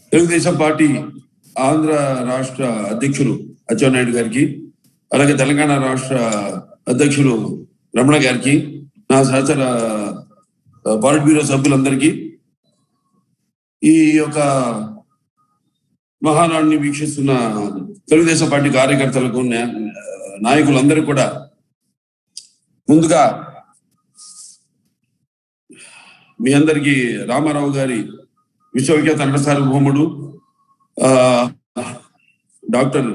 Telugu Desam party Andhra రాష్ట్ర అధ్యక్షులు అచ్చెన్నాయుడు గారికి అలాగే తెలంగాణ రాష్ట్ర అధ్యక్షులు రమణ గారికి నా సహచర ఆ, పాలిట్ బ్యూరో సభ్యులందరికీ ఈ యొక్క మహానాడిని వీక్షిస్తున్న తెలుగుదేశం పార్టీ కార్యకర్తలకు న్యా- నాయకులందరూ కూడా ముందుగా మీ అందరికీ రామారావు గారి విశ్వవిఖ్యాత నట సార్వభౌముడు ఆ, డాక్టర్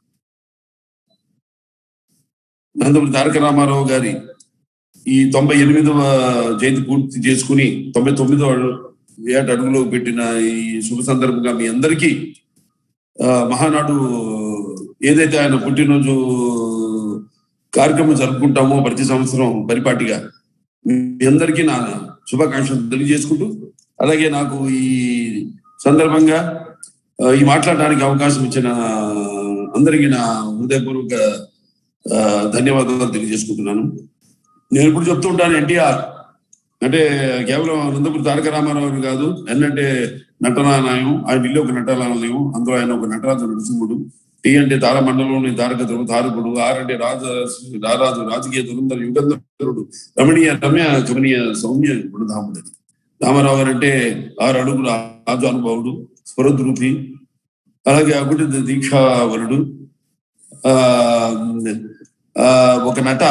నందమూరి తారక రామారావు గారి ఈ తొంభై ఎనిమిదవ జయంతి పూర్తి చేసుకుని తొంభై తొమ్మిదవ ఏట అడుగులో పెట్టిన ఈ శుభ సందర్భంగా మీ అందరికీ ఆ, మహానాడు ఏదైతే ఆయన పుట్టినరోజు కార్యక్రమం జరుపుకుంటామో ప్రతి సంవత్సరం పరిపాటిగా మీ అందరికీ నా శుభాకాంక్షలు తెలియజేసుకుంటూ అలాగే నాకు ఈ సందర్భంగా ఆ, ఈ మాట్లాడడానికి అవకాశం ఇచ్చిన అందరికీ నా హృదయపూర్వక ఆ, ధన్యవాదాలు తెలియజేసుకుంటున్నాను నేను ఇప్పుడు చెప్తూ ఉంటాను ఎన్టీఆర్ అంటే కేవలం అనంతపురం తారక రామారావు కాదు ఎన్నంటే నటనానాయం ఆయన ఇల్లు ఒక నటనాలయం అందులో ఆయన ఒక నటరాజు నరసింహుడు టీ అంటే తారమండలంలోని తారక ధ్రువ తారకుడు ఆర్ అంటే రాజ రారాజు రాజకీయ దురంధర యుగంధరుడు రమణీయ రమ్య కమనీయ సౌమ్య గుణధాముడు రామారావు గారు అంటే ఆరు అడుగుల రాజు అనుభవుడు స్వరద్రూపి అలాగే అగుటి దీక్షావరుడు ఆ ఆ, ఒక నట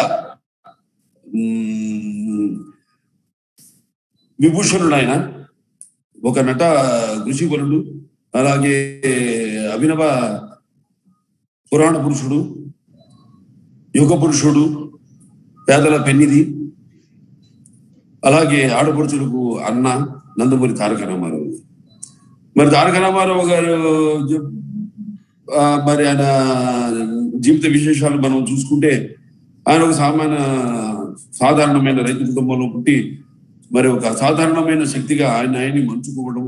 ఉమ్, విభూషణుడు ఆయన ఒక నట ఋషివరుడు అలాగే అభినవ పురాణ పురుషుడు యుగ పురుషుడు పేదల పెన్నిది అలాగే ఆడపడుచులకు అన్న నందమూరి తారక రామారావు మరి తారక రామారావు గారు చెప్- ఆ, మరి ఆయన జీవిత విశేషాలు మనం చూసుకుంటే ఆయన ఒక సామాన్య సాధారణమైన రైతు కుటుంబంలో పుట్టి మరి ఒక సాధారణమైన శక్తిగా ఆయన ఆయన్ని మంచుకోవడం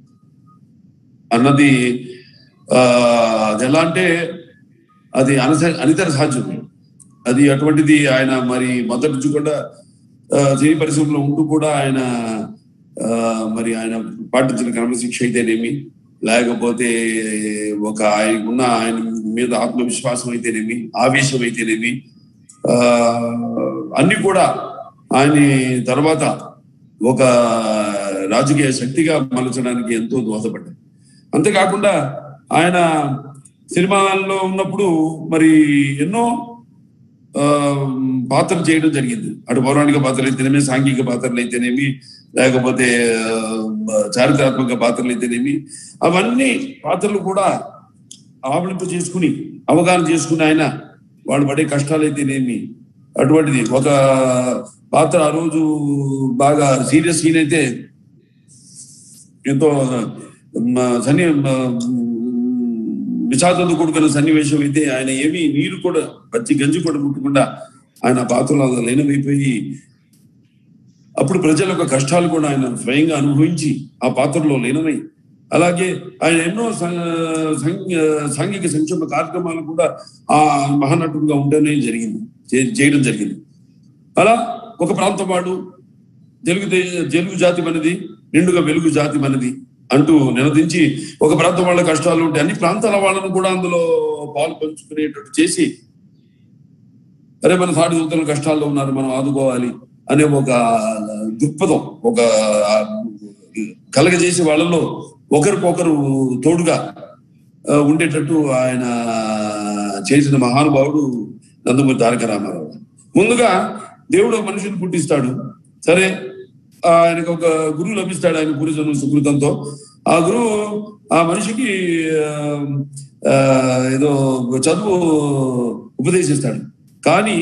అన్నది ఆ అది ఎలా అంటే అది అనస అనితర సాధ్యం అది అటువంటిది ఆయన మరి మొదటి నుంచి కూడా ఆ, సినీ పరిశ్రమలో ఉంటూ కూడా ఆయన ఆ, మరి ఆయన పాటించిన క్రమశిక్ష అయితేనేమి లేకపోతే ఒక ఆయనకున్న ఆయన మీద ఆత్మవిశ్వాసం అయితేనేమి ఆవేశం అయితేనేమి ఆ అన్ని కూడా ఆయన తర్వాత ఒక రాజకీయ శక్తిగా మలచడానికి ఎంతో దోహదపడ్డాయి అంతేకాకుండా ఆయన సినిమాల్లో ఉన్నప్పుడు మరి ఎన్నో ఆ, పాత్రలు చేయడం జరిగింది అటు పౌరాణిక పాత్రలు అయితేనేమి సాంఘిక పాత్రలు అయితేనేమి లేకపోతే ఆ, చారిత్రాత్మక పాత్రలు అయితేనేమి అవన్నీ పాత్రలు కూడా ఆవలింపు చేసుకుని అవగాహన చేసుకుని ఆయన వాళ్ళు పడే కష్టాలు అయితేనేమి అటువంటిది ఒక పాత్ర ఆ రోజు బాగా సీరియస్ సీన్ అయితే ఎంతో మ, సన్ని మ, విషాదంతో కూడుకున్న సన్నివేశం అయితే ఆయన ఏమీ నీరు కూడా పచ్చి గంజి కూడా ముట్టకుండా ఆయన ఆ పాత్రలో లీనమైపోయి అప్పుడు ప్రజల యొక్క కష్టాలు కూడా ఆయన స్వయంగా అనుభవించి ఆ పాత్రలో లీనమై అలాగే ఆయన ఎన్నో సా- సాంఘ- సాంఘిక సంక్షేమ కార్యక్రమాలు కూడా ఆ మహానటుడుగా ఉండనే జరిగింది చే- చేయడం జరిగింది అలా ఒక ప్రాంతం వాడు తెలుగు దే- తెలుగు జాతి మనది నిండుగా వెలుగు జాతి మనది అంటూ నినదించి ఒక ప్రాంతం వాళ్ళ కష్టాలు ఉంటే అన్ని ప్రాంతాల వాళ్ళను కూడా అందులో పాలు పంచుకునేటట్టు చేసి అరే మన సాటి దూతలు కష్టాల్లో ఉన్నారు మనం ఆదుకోవాలి అనే ఒక దృక్పథం ఒక కలగజేసి వాళ్ళలో ఒకరికొకరు తోడుగా ఆ, ఉండేటట్టు ఆయన చేసిన మహానుభావుడు నందమూరి తారక రామారావు ముందుగా దేవుడు ఒక మనిషిని పుట్టిస్తాడు సరే ఆ, ఆయనకు ఒక గురువు లభిస్తాడు ఆయన పూర్వజన్మ సుకృతంతో ఆ గురువు ఆ మనిషికి ఆ, ఆ, ఏదో చదువు ఉపదేశిస్తాడు కానీ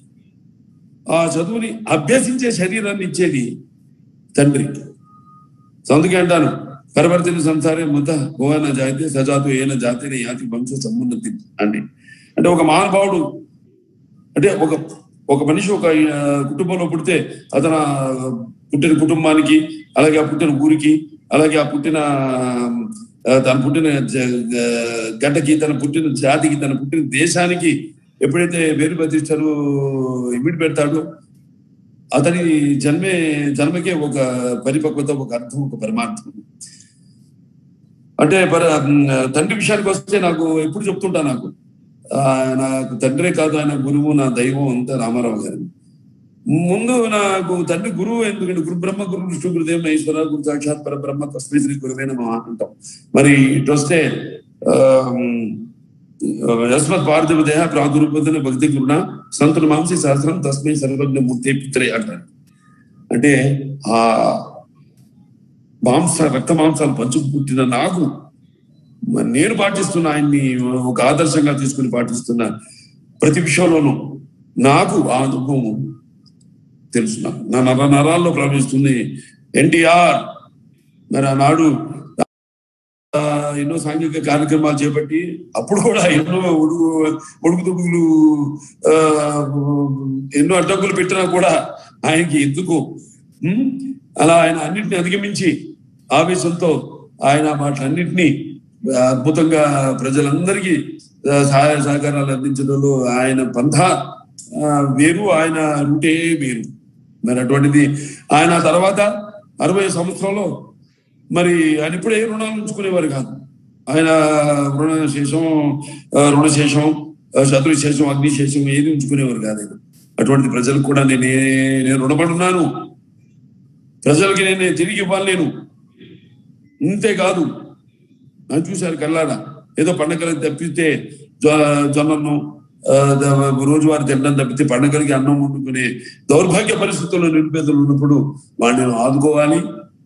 ఆ చదువుని అభ్యసించే శరీరాన్ని ఇచ్చేది తండ్రి సో అందుకే అంటాను పరివర్తన సంసారే ముద్ద భువన జాతి సజాతు ఏన జాతిని యాతి వంశ సమున్నతి అండి అంటే ఒక మహానుభావుడు అంటే ఒక ఒక మనిషి ఒక ఆ, కుటుంబంలో పుడితే అతను ఆ పుట్టిన కుటుంబానికి అలాగే ఆ పుట్టిన ఊరికి అలాగే ఆ పుట్టిన ఆ, తన పుట్టిన జ- గ- గడ్డకి తన పుట్టిన జాతికి తన పుట్టిన దేశానికి ఎప్పుడైతే వేరు ప్రతిష్టలు ఇమిడి పెడతాడో అతని జన్మే జన్మకే ఒక పరిపక్వత ఒక అర్థం ఒక పరమార్థం అంటే పర- ఉమ్, తండ్రి విషయానికి వస్తే నాకు ఎప్పుడు చెప్తుంటా నాకు ఆ, నాకు తండ్రే కాదు ఆయన గురువు నా దైవం అంతా రామారావు గారు ముందు నాకు తండ్రి గురువు ఎందుకంటే గురు బ్రహ్మ గురు విష్ణు గురుదేవ మహేశ్వర గురు సాక్షాత్ పర బ్రహ్మ తస్మై శ్రీ గురువే నమః అంటాం మరి ఇటు వస్తే ఆ, ఉమ్, యస్మత్ పార్థివ దేహ ప్రాదుర్భుతన భక్తి గురుణ సంతుల మాంసి సహస్రం తస్మై సర్వజ్ఞ మూర్తి పుత్రే అంటారు అంటే ఆ మాంస రక్త మాంసాలు పంచుకు పుట్టిన నాకు మరి నేను పాటిస్తున్న ఆయన్ని ఒక ఆదర్శంగా తీసుకుని పాటిస్తున్న ప్రతి విషయంలోనూ నాకు ఆ అనుభవం తెలుసు నాకు నా నర నరాల్లో ప్రవహిస్తుంది ఎన్టీఆర్ మరి ఆనాడు ఆ, ఎన్నో సాంఘిక కార్యక్రమాలు చేపట్టి అప్పుడు కూడా ఎన్నో ఉడుగు ఉడుకు దుడుగులు ఆ, ఎన్నో అడ్డంకులు పెట్టినా కూడా ఆయనకి ఎందుకు ఉమ్, అలా ఆయన అన్నింటిని అధిగమించి ఆవేశంతో ఆయన వాటన్నిటినీ అద్భుతంగా ప్రజలందరికీ ఆ, సహాయ సహకారాలు అందించడంలో ఆయన పంథ ఆ, వేరు ఆయన రూటే వేరు మరి అటువంటిది ఆయన తర్వాత అరవై సంవత్సరంలో మరి ఆయన ఇప్పుడు ఏ రుణాలు ఉంచుకునేవారు కాదు ఆయన రుణశేషం ఆ, రుణశేషం ఆ, శత్రుశేషం అగ్నిశేషం ఏది ఉంచుకునేవారు కాదు ఆయన అటువంటి ప్రజలకు కూడా నేను ఏ- నేను రుణపడున్నాను ప్రజలకి నేను తిరిగి ఇవ్వాలి నేను ఇంతే కాదు అని చూశారు కల్లారా ఏదో పండగలకు తప్పితే జొ- జొన్నను ఆ, ద- రోజువారీ తినడం తప్పితే పండగలకి అన్నం వండుకునే దౌర్భాగ్య పరిస్థితుల్లో నిరుపేదలు ఉన్నప్పుడు వాడిని ఆదుకోవాలి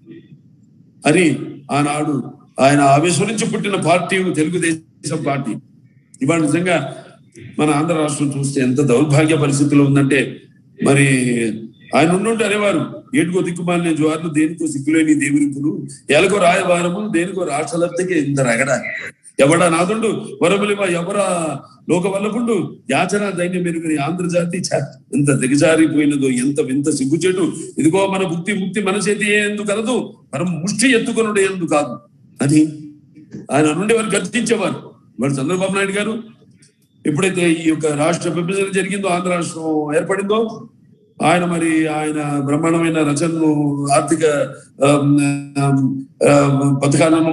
అని ఆనాడు ఆయన ఆవేశం నుంచి పుట్టిన పార్టీ తెలుగుదేశం పార్టీ ఇవాళ నిజంగా మన ఆంధ్ర రాష్ట్రం చూస్తే ఎంత దౌర్భాగ్య పరిస్థితిలో ఉందంటే మరి ఆయన ఉండుంటే అనేవారు ఏడుకో దిక్కుమాలిన జ్వార్లు దేనికో సిగ్గులేని దేవునిపులు ఎలకో రాయవారము దేనికో రాష్ట్రలబ్ధికి ఇంత రగడ ఎవడా నాదుండు వరములివ ఎవరా లోక వల్లపుండు యాచన దైన్యం మెరుగుని ఆంధ్రజాతి ఛ, ఎంత దిగజారిపోయినదో ఎంత వింత సిగ్గుచేటు ఇదిగో మన భుక్తి ముక్తి మన చేతి ఎందుకు కలదు మనం ముష్టి ఎత్తుకొనుడు ఎందుకు కాదు అని ఆయన నుండి వారు గర్తించేవారు వారు చంద్రబాబు నాయుడు గారు ఎప్పుడైతే ఈ యొక్క రాష్ట్ర విభజన జరిగిందో ఆంధ్ర రాష్ట్రం ఏర్పడిందో ఆయన మరి ఆయన బ్రహ్మాండమైన రచనలు ఆర్థిక ఆమ్, ఆమ్, ఆమ్, పథకాలను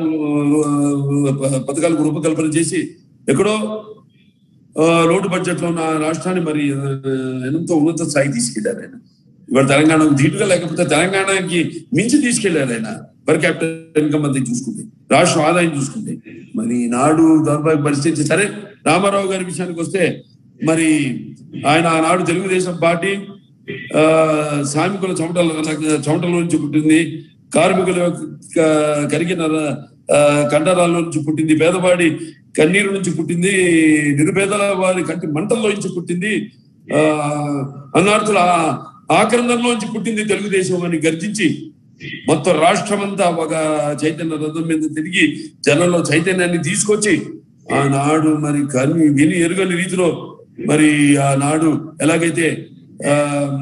ఆ, పథకాలకు రూపకల్పన చేసి ఎక్కడో ఆ, లోటు బడ్జెట్ లో ఉన్న రాష్ట్రాన్ని మరి ఆ, ఎంతో ఉన్నత స్థాయి తీసుకెళ్లారు ఆయన ఇవాళ తెలంగాణకు ధీటుగా లేకపోతే తెలంగాణకి మించి తీసుకెళ్లారు ఆయన పర్ క్యాపిటల్ ఇన్కమ్ అంతా చూసుకుంటే రాష్ట్ర ఆదాయం చూసుకుంటే మరి నాడు దౌర్భాగ్య పరిస్థితి సరే రామారావు గారి విషయానికి వస్తే మరి ఆయన ఆనాడు తెలుగుదేశం పార్టీ ఆ శ్రామికుల చెమటల చెమటల నుంచి పుట్టింది కార్మికుల యొక్క కరిగిన ఆ, కండరాల నుంచి పుట్టింది పేదవాడి కన్నీరు నుంచి పుట్టింది నిరుపేదల వారి కంటి మంటల్లో నుంచి పుట్టింది ఆ అన్నార్థుల ఆ- ఆక్రందనలోంచి పుట్టింది తెలుగుదేశం అని గర్జించి మొత్తం రాష్ట్రం అంతా ఒక చైతన్య రథం మీద తిరిగి జనంలో చైతన్యాన్ని తీసుకొచ్చి ఆనాడు మరి కని విని ఎరుగని రీతిలో మరి ఆనాడు ఎలాగైతే ఆ,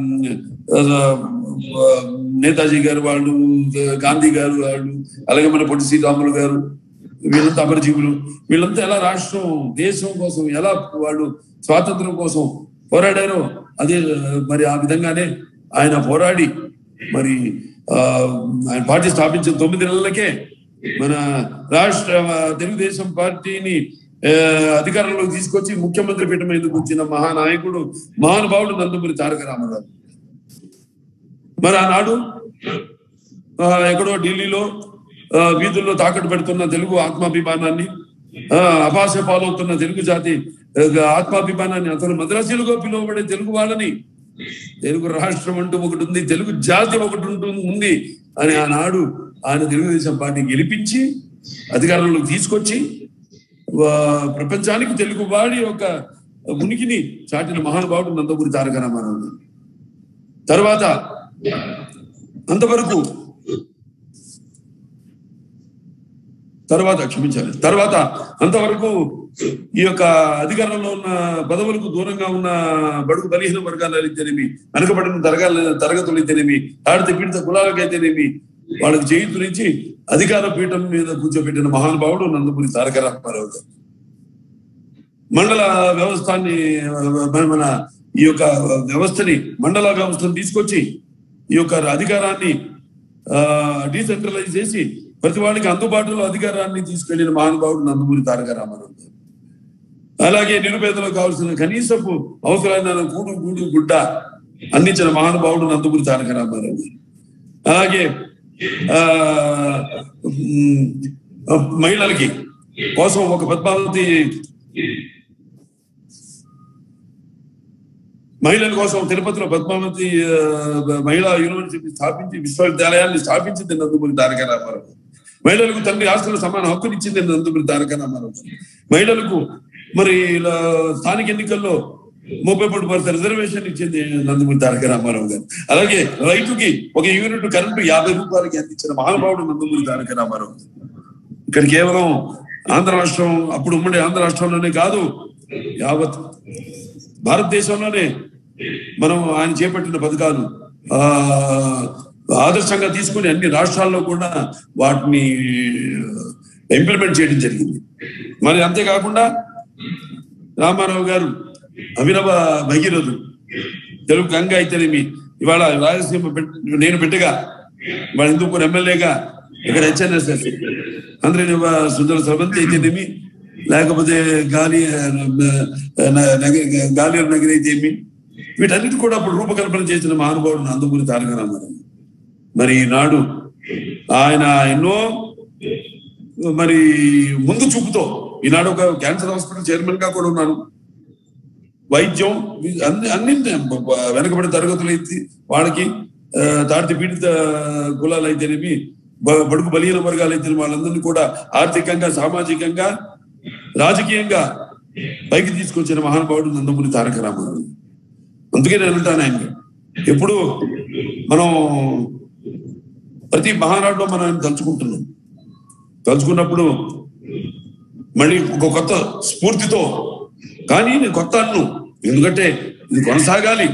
ఆ, నేతాజీ గారు వాళ్ళు గాంధీ గారు వాళ్ళు అలాగే మన పొట్టి శ్రీరాములు గారు వీళ్ళంతా అమరజీవులు వీళ్ళంతా ఎలా రాష్ట్రం దేశం కోసం ఎలా వాళ్ళు స్వాతంత్రం కోసం పోరాడారో అదే మరి ఆ విధంగానే ఆయన పోరాడి మరి ఆ ఆయన పార్టీ స్థాపించిన తొమ్మిది నెలలకే మన రాష్ట్ర తెలుగుదేశం పార్టీని ఆ, అధికారంలోకి తీసుకొచ్చి ముఖ్యమంత్రి పీఠం మీదకి వచ్చిన మహానాయకుడు మహానుభావుడు నందమూరి తారక రామారావు మరి ఆనాడు ఆ, ఎక్కడో ఢిల్లీలో ఆ, వీధుల్లో తాకట్టు పెడుతున్న తెలుగు ఆత్మాభిమానాన్ని ఆ, అపాస పాలవుతున్న తెలుగు జాతి ఆ, ఆత్మాభిమానాన్ని అతను మద్రాసీలుగా పిలువబడే తెలుగు వాళ్ళని తెలుగు రాష్ట్రం అంటూ ఒకటి ఉంది తెలుగు జాతి ఒకటి ఉంటుంది ఉంది అని ఆనాడు ఆయన తెలుగుదేశం పార్టీ గెలిపించి అధికారంలోకి తీసుకొచ్చి ఆ, ప్రపంచానికి తెలుగు వాడి యొక్క ఉనికిని చాటిన మహానుభావుడు నందమూరి తారక రామారావు తర్వాత అంతవరకు తర్వాత క్షమించాలి తర్వాత అంతవరకు ఈ యొక్క అధికారంలో ఉన్న పదవులకు దూరంగా ఉన్న బడుగు బలహీన వర్గాలు అయితేనేమి వెనకబడిన తరగాల తరగతులు అయితేనేమి ఆడిత పీడిత కులాలకైతేనేమి వాళ్ళకి చేయుతునిచ్చి అధికార పీఠం మీద కూర్చోబెట్టిన మహానుభావుడు నందమూరి తారక రామారావు గారు మండల వ్యవస్థాన్ని మన మన ఈ యొక్క వ్యవస్థని మండల వ్యవస్థను తీసుకొచ్చి ఈ యొక్క అధికారాన్ని డీసెంట్రలైజ్ చేసి ప్రతి వాళ్ళకి అందుబాటులో అధికారాన్ని తీసుకెళ్లిన మహానుభావుడు నందమూరి తారక రామారావు గారు అలాగే నిరుపేదలకు కావాల్సిన కనీసపు అవసరమైన కూడు గూడు గుడ్డ అందించిన మహానుభావుడు నందమూరి తారక రామారావు గారు అలాగే ఆ ఉమ్, ఆ, మహిళలకి కోసం ఒక పద్మావతి మహిళల కోసం తిరుపతిలో పద్మావతి ఆ, మహిళా యూనివర్సిటీ స్థాపించి విశ్వవిద్యాలయాన్ని స్థాపించింది నందమూరి తారక రామారావు మహిళలకు తండ్రి ఆస్తులు సమాన హక్కునిచ్చింది నందమూరి తారక రామారావు మహిళలకు మరి ఇలా స్థానిక ఎన్నికల్లో ముప్పై మూడు పర్సెంట్ రిజర్వేషన్ ఇచ్చింది నందమూరి తారక రామారావు గారు అలాగే రైతుకి ఒక యూనిట్ కరెంటు యాభై రూపాయలకి అందించిన మహానుభావుడు నందమూరి తారక రామారావు గారు ఇక్కడ కేవలం ఆంధ్ర రాష్ట్రం అప్పుడు ఉమ్మడి ఆంధ్ర రాష్ట్రంలోనే కాదు యావత్ భారతదేశంలోనే మనం ఆయన చేపట్టిన పథకాలు ఆ ఆదర్శంగా తీసుకుని అన్ని రాష్ట్రాల్లో కూడా వాటిని ఇంప్లిమెంట్ చేయడం జరిగింది మరి అంతేకాకుండా రామారావు గారు అభినవ భగీరథుడు తెలుగు గంగ అయితేనేమి ఇవాళ రాయలసీమ బిడ్డ- నేను బిడ్డగా వాళ్ళ హిందూపూర్ ఎమ్మెల్యేగా ఇక్కడ హెచ్ఎన్ఎస్ఎస్ అందరి సుందర సబంతి అయితేనేమి లేకపోతే గాలి ఆ, న- నగ- గాలియర్ నగరి అయితేమి వీటన్నిటి కూడా అప్పుడు రూపకల్పన చేసిన మహానుభావుడు నందమూరి తారక రామారావు మరి ఈనాడు ఆయన ఎన్నో మరి ముందు చూపుతో ఈనాడు ఒక క్యాన్సర్ హాస్పిటల్ చైర్మన్ గా కూడా ఉన్నాను వైద్యం అన్ని అన్ని వెనకబడిన తరగతులు అయితే వాళ్ళకి ఆ, తాడిత పీడిత కులాలు అయితేనేమి బ- బడుగు బలీన వర్గాలు అయితే వాళ్ళందరినీ కూడా ఆర్థికంగా సామాజికంగా రాజకీయంగా పైకి తీసుకొచ్చిన మహానుభావుడు నందమూరి తారక రామారావు అందుకే నేను అంటాను ఆయన ఎప్పుడు మనం ప్రతి మహానాడులో మనం ఆయన తలుచుకుంటున్నాం తలుచుకున్నప్పుడు మళ్ళీ ఒక కొత్త స్ఫూర్తితో కానీ నేను కొత్త అన్ను ఎందుకంటే ఇది కొనసాగాలి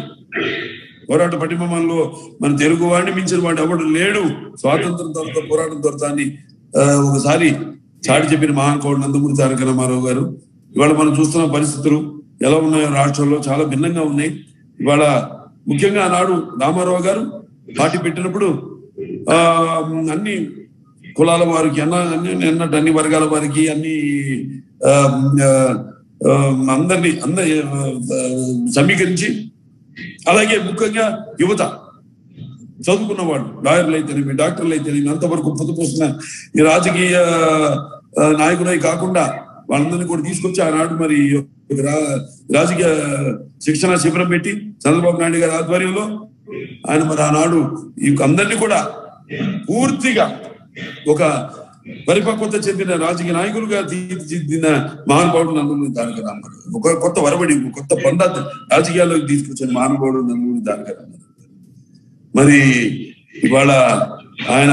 పోరాట పటిమలో మన తెలుగు వాడిని మించిన వాడు ఎవడు లేడు స్వాతంత్రం తర్వాత పోరాటం తర్వాత అని ఆ, ఒకసారి చాటి చెప్పిన మహానుభావుడు నందమూరి తారక రామారావు గారు ఇవాళ మనం చూస్తున్న పరిస్థితులు ఎలా ఉన్నాయో రాష్ట్రంలో చాలా భిన్నంగా ఉన్నాయి ఇవాళ ముఖ్యంగా ఆనాడు రామారావు గారు పార్టీ పెట్టినప్పుడు ఆ అన్ని కులాల వారికి అన్న అన్ని అన్నట్టు అన్ని వర్గాల వారికి అన్ని ఆ, ఆ, ఆ, అందరినీ అందరి ఆ, సమీకరించి అలాగే ముఖ్యంగా యువత చదువుకున్నవాడు లాయర్లు అయితేనేమి డాక్టర్లు అయితేనేమి అంతవరకు పొద్దుపోసిన ఈ రాజకీయ ఆ, నాయకులై కాకుండా వాళ్ళందరినీ కూడా తీసుకొచ్చి ఆనాడు మరి ఒక రా- రాజకీయ శిక్షణ శిబిరం పెట్టి చంద్రబాబు నాయుడు గారి ఆధ్వర్యంలో ఆయన మరి ఆనాడు ఈ అందరినీ కూడా పూర్తిగా ఒక పరిపక్వత చెందిన రాజకీయ నాయకులుగా తీర్చిదిద్దిన మహానుభావుడు నందమూరి తారక రామారావు ఒక కొత్త వరబడి ఒక కొత్త పండ రాజకీయాల్లోకి తీసుకొచ్చిన మహానుభావుడు నందమూరి తారక రామారావు మరి ఇవాళ ఆయన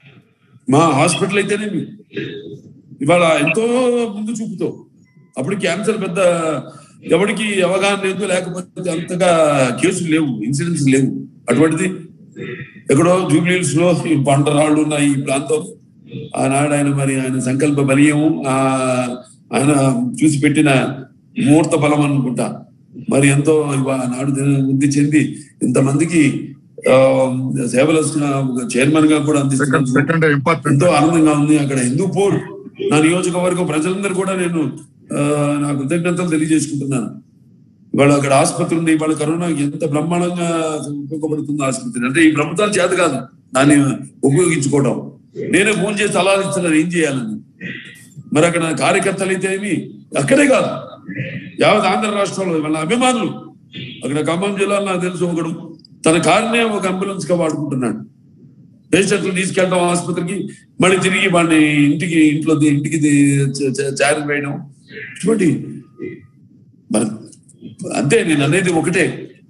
మా హాస్పిటల్ అయితేనేమి ఇవాళ ఎంతో ముందు చూపుతో అప్పుడు క్యాన్సర్ పెద్ద ఎవరికి అవగాహన లేదు లేకపోతే అంతగా కేసులు లేవు ఇన్సిడెంట్స్ లేవు అటువంటిది ఎక్కడో జూబ్లీస్ లో ఈ బండరాళ్ళు ఉన్న ఈ ప్రాంతం ఆనాడు ఆయన మరి ఆయన సంకల్ప బలీయం ఆ ఆయన చూసి పెట్టిన ముహూర్త బలం అనుకుంటా మరి ఎంతో ఇవా- ఆనాడు వృద్ధి చెంది ఇంతమందికి ఆ, సేవలు చైర్మన్ గా కూడా సెకండ్ అందిస్తున్నారు సెకండ్ ఇంపార్టెంట్ ఎంతో ఆనందంగా ఉంది అక్కడ హిందూపూర్ నా నియోజకవర్గం ప్రజలందరూ కూడా నేను ఆ, నా కృతజ్ఞతలు తెలియజేసుకుంటున్నాను ఇవాళ అక్కడ ఆసుపత్రి ఉంది ఇవాళ కరోనా ఎంత బ్రహ్మాండంగా ఉపయోగపడుతుంది ఆసుపత్రి అంటే ఈ ప్రభుత్వాలు చేత కాదు దాన్ని ఉపయోగించుకోవడం నేనే ఫోన్ చేసి సలహాలు ఇస్తున్నాను ఏం చేయాలని మరి అక్కడ కార్యకర్తలు అయితే ఏమి అక్కడే కాదు యావత్ ఆంధ్ర రాష్ట్రంలో వాళ్ళ అభిమానులు అక్కడ ఖమ్మం జిల్లాలో నాకు తెలుసు ఒకడు తన కారునే ఒక అంబులెన్స్ గా వాడుకుంటున్నాడు పేషెంట్లు తీసుకెళ్ళడం ఆసుపత్రికి మళ్ళీ తిరిగి వాడిని ఇంటికి ఇంట్లో ది- ఇంటికి చారి వేయడం ఇటువంటి మరి అంతే నేను అనేది ఒకటే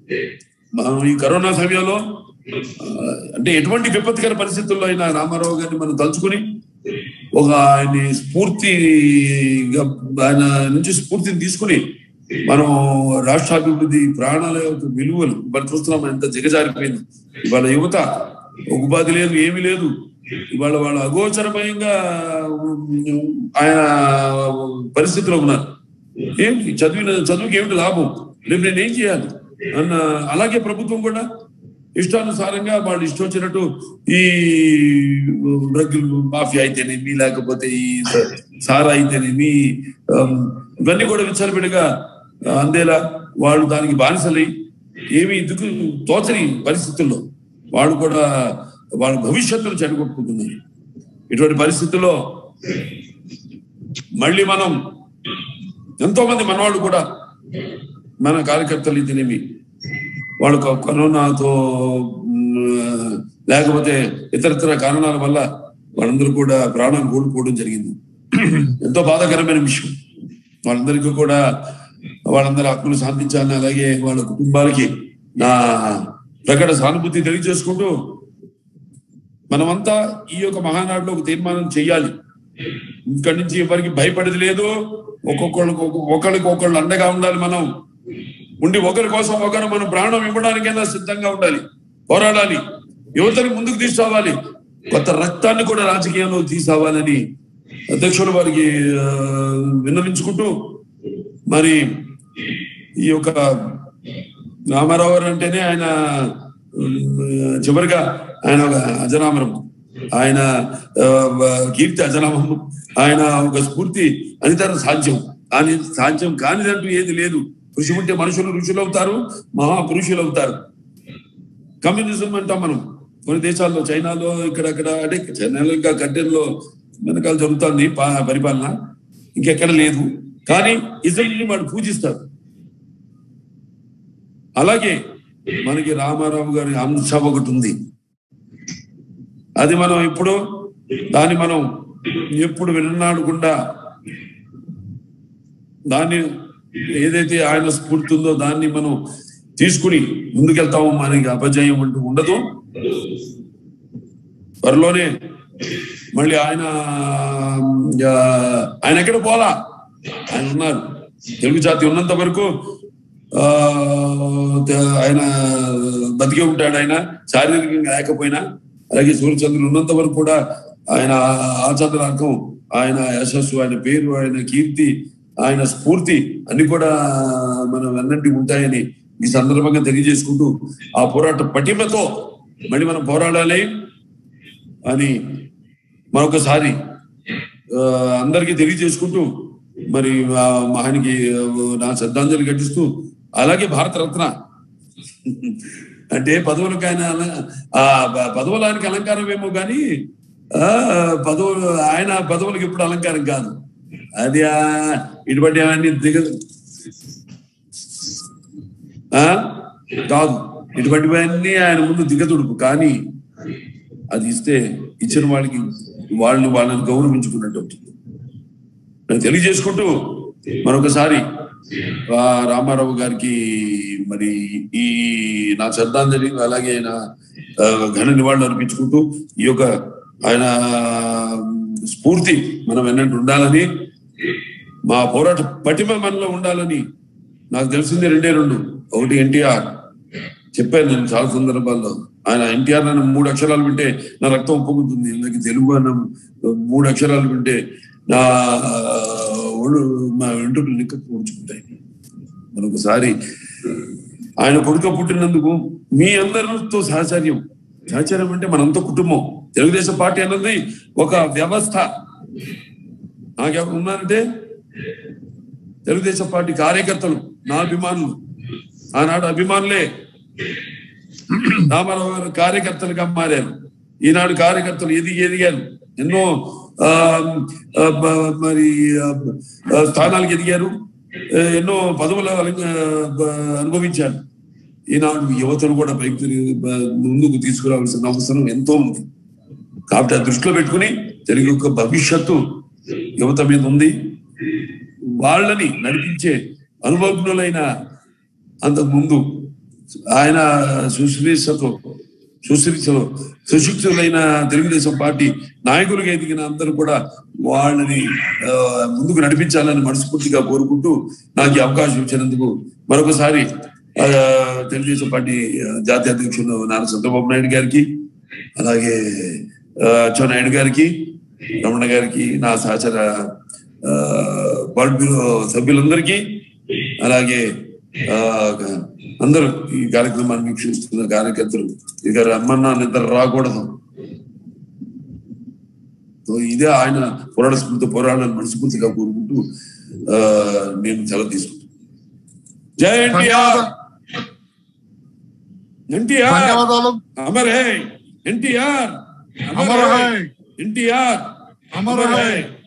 మనం ఈ కరోనా సమయంలో ఆ, అంటే ఎటువంటి విపత్తికర పరిస్థితుల్లో అయినా రామారావు గారిని మనం తలుచుకుని ఒక ఆయన్ని స్ఫూర్తిగా ఆయన నుంచి స్ఫూర్తిని తీసుకుని మనం రాష్ట్రాభివృద్ధి ప్రాణాల యొక్క విలువలు ఇవాళ చూస్తున్నాం ఎంత దిగజారిపోయింది ఇవాళ యువత ఒక ఉపాధి లేదు ఏమీ లేదు ఇవాళ వాళ్ళు అగోచరమయంగా ఉమ్, ఆయన పరిస్థితిలో ఉన్నారు ఏంటి చదివిన చదువుకి ఏమిటి లాభం రేపు నేను ఏం చేయాలి అన్న అలాగే ప్రభుత్వం కూడా ఇష్టానుసారంగా వాళ్ళు ఇష్టం వచ్చినట్టు ఈ డ్రగ్ మాఫియా అయితేనేమి లేకపోతే ఈ సారా అయితేనేమి ఆమ్, ఇవన్నీ కూడా విచ్చలవిడిగా అందేలా వాళ్ళు దానికి బానిసలై ఏమి ఇందుకు తోచని పరిస్థితుల్లో వాళ్ళు కూడా వాళ్ళ భవిష్యత్తును చెడగొట్టుకుంటున్నారు ఇటువంటి పరిస్థితుల్లో మళ్ళీ మనం ఎంతో మంది మనవాళ్ళు కూడా మన కార్యకర్తలు అయితేనేమి వాళ్ళు కొ- కరోనాతో మ్, లేకపోతే ఇతరత్ర కారణాల వల్ల వాళ్ళందరూ కూడా ప్రాణాలు కోల్పోవడం జరిగింది ఎంతో బాధాకరమైన విషయం వాళ్ళందరికీ కూడా వాళ్ళందరూ ఆత్మలు శాంతించాలని అలాగే వాళ్ళ కుటుంబాలకి నా ప్రకట సానుభూతి తెలియజేసుకుంటూ మనమంతా ఈ యొక్క మహానాడులో ఒక తీర్మానం చేయాలి ఇక్కడి నుంచి ఎవరికి భయపడేది లేదు ఒక్కొక్కళ్ళకి ఒకళ్ళకి ఒకళ్ళు అండగా ఉండాలి మనం ఉండి ఒకరి కోసం ఒకరు మనం ప్రాణం ఇవ్వడానికైనా సిద్ధంగా ఉండాలి పోరాడాలి యువతని ముందుకు తీసుకురావాలి కొత్త రక్తాన్ని కూడా రాజకీయంలో తీసుకురావాలని అధ్యక్షులు వారికి ఆ, విన్నవించుకుంటూ మరి ఈ యొక్క రామారావు గారు అంటేనే ఆయన ఉమ్, చివరిగా ఆయన ఒక అజరామరం ఆయన ఆ, కీర్తి అజరామం ఆయన ఒక స్ఫూర్తి అనితర సాధ్యం కానీ సాధ్యం కానిదంటూ ఏది లేదు కృషి ఉంటే మనుషులు ఋషులు అవుతారు మహాపురుషులు అవుతారు కమ్యూనిజం అంటాం మనం కొన్ని దేశాల్లో చైనాలో ఇక్కడక్కడ అంటే చైనాలో ఇంకా కంట్రీలో వెనకాల జరుగుతుంది పా- పరిపాలన ఇంకెక్కడ లేదు కానీ ఇజంని వాళ్ళు పూజిస్తారు అలాగే మనకి రామారావు గారి అంశ ఒకటి ఉంది అది మనం ఇప్పుడు దాన్ని మనం ఎప్పుడు వినాడకుండా దాన్ని ఏదైతే ఆయన స్ఫూర్తి ఉందో దాన్ని మనం తీసుకుని ముందుకెళ్తాము మనకి అపజయం అంటూ ఉండదు త్వరలోనే మళ్ళీ ఆయన ఆ, ఆయన ఎక్కడ పోలా ఆయన ఉన్నారు తెలుగు జాతి ఉన్నంత వరకు ఆ త- ఆయన బతికే ఉంటాడు ఆయన శారీరకంగా లేకపోయినా అలాగే సూర్యచంద్రులు ఉన్నంత వరకు కూడా ఆయన ఆచంద్రార్కం ఆయన యశస్సు ఆయన పేరు ఆయన కీర్తి ఆయన స్ఫూర్తి అన్ని కూడా మనం వెన్నట్టు ఉంటాయని ఈ సందర్భంగా తెలియజేసుకుంటూ ఆ పోరాట పటిమతో మళ్ళీ మనం పోరాడాలి అని మరొకసారి ఆ, అందరికీ తెలియజేసుకుంటూ మరి ఆ మహానికి ఆ, నా శ్రద్ధాంజలి ఘటిస్తూ అలాగే భారతరత్న అంటే పదవులకు ఆయన అల- ఆ ప- పదవులు ఆయనకి అలంకారం ఏమో కానీ ఆ పదవులు ఆయన పదవులకు ఎప్పుడు అలంకారం కాదు అది ఆ ఇటువంటి అవన్నీ దిగదు ఆ కాదు ఇటువంటివన్నీ ఆయన ముందు దిగదుడుపు కానీ అది ఇస్తే ఇచ్చిన వాళ్ళకి వాళ్ళని వాళ్ళని గౌరవించుకున్నట్టు అవుతుంది నేను తెలియజేసుకుంటూ మరొకసారి ఆ రామారావు గారికి మరి ఈ నా శ్రద్ధాంజలి అలాగే నా ఆ, ఘన నివాళులు అర్పించుకుంటూ ఈ యొక్క ఆయన స్ఫూర్తి మనం ఎన్నట్టు ఉండాలని మా పోరాట పటిమ మనలో ఉండాలని నాకు తెలిసింది రెండే రెండు ఒకటి ఎన్టీఆర్ చెప్పాను నేను చాలా సందర్భాల్లో ఆయన ఎన్టీఆర్ నన్ను మూడు అక్షరాలు వింటే నా రక్తం ఉప్పొంగుతుంది నాకు తెలుగు అన్న మూడు అక్షరాలు వింటే నా ఒళ్ళు మా వెంట్రుకలు నిక్క పూడ్చుకుంటాయి మరొకసారి ఆయన కొడుక పుట్టినందుకు మీ అందరితో సహచర్యం సహచర్యం అంటే మనంతా కుటుంబం తెలుగుదేశం పార్టీ అన్నది ఒక వ్యవస్థ నాకెవరు ఉన్నారంటే తెలుగుదేశం పార్టీ కార్యకర్తలు నా అభిమానులు ఆనాడు అభిమానులే రామారావు గారు కార్యకర్తలుగా మారారు ఈనాడు కార్యకర్తలు ఎదిగి ఎదిగారు ఎన్నో ఆ, ఆ, బ- మరి ఆ, ఆ, స్థానాలకు ఎదిగారు ఆ, ఎన్నో పదవులు అలంక- బ- అనుభవించారు ఈనాడు యువతను కూడా పైకి తిరిగి బ- ముందుకు తీసుకురావాల్సిన అవసరం ఎంతో ఉంది కాబట్టి ఆ దృష్టిలో పెట్టుకుని తెలుగు యొక్క భవిష్యత్తు యువత మీద ఉంది వాళ్ళని నడిపించే అనుభవజ్ఞులైన అంతకు ముందు ఆయన సుశ్రీషతో సుశ్రీషలో సుశిక్షులైన తెలుగుదేశం పార్టీ నాయకులుగా ఎదిగిన అందరూ కూడా వాళ్ళని ఆ, ముందుకు నడిపించాలని మనస్ఫూర్తిగా కోరుకుంటూ నాకు ఈ అవకాశం ఇచ్చినందుకు మరొకసారి ఆ, తెలుగుదేశం పార్టీ ఆ, జాతీయ అధ్యక్షులు నారా చంద్రబాబు నాయుడు గారికి అలాగే నాయుడు గారికి రమణ గారికి నా సహచర పాలిట్ బ్యూరో సభ్యులందరికీ అలాగే ఆ, అందరూ ఈ కార్యక్రమాన్ని వీక్షిస్తున్న కార్యకర్తలు ఇక రమ్మన్నా నిద్ర రాకూడదు సో ఇదే ఆయన పోరాట స్ఫూర్తి పోరాడాలని మనస్ఫూర్తిగా కోరుకుంటూ ఆ, నేను సెలవు తీసుకుంటాను జై ఎన్టీఆర్ ఎన్టీఆర్ ధన్యవాదాలు అమర్ హై ఎన్టీఆర్ అమర్ హై ఎన్టీఆర్ అమర్ హై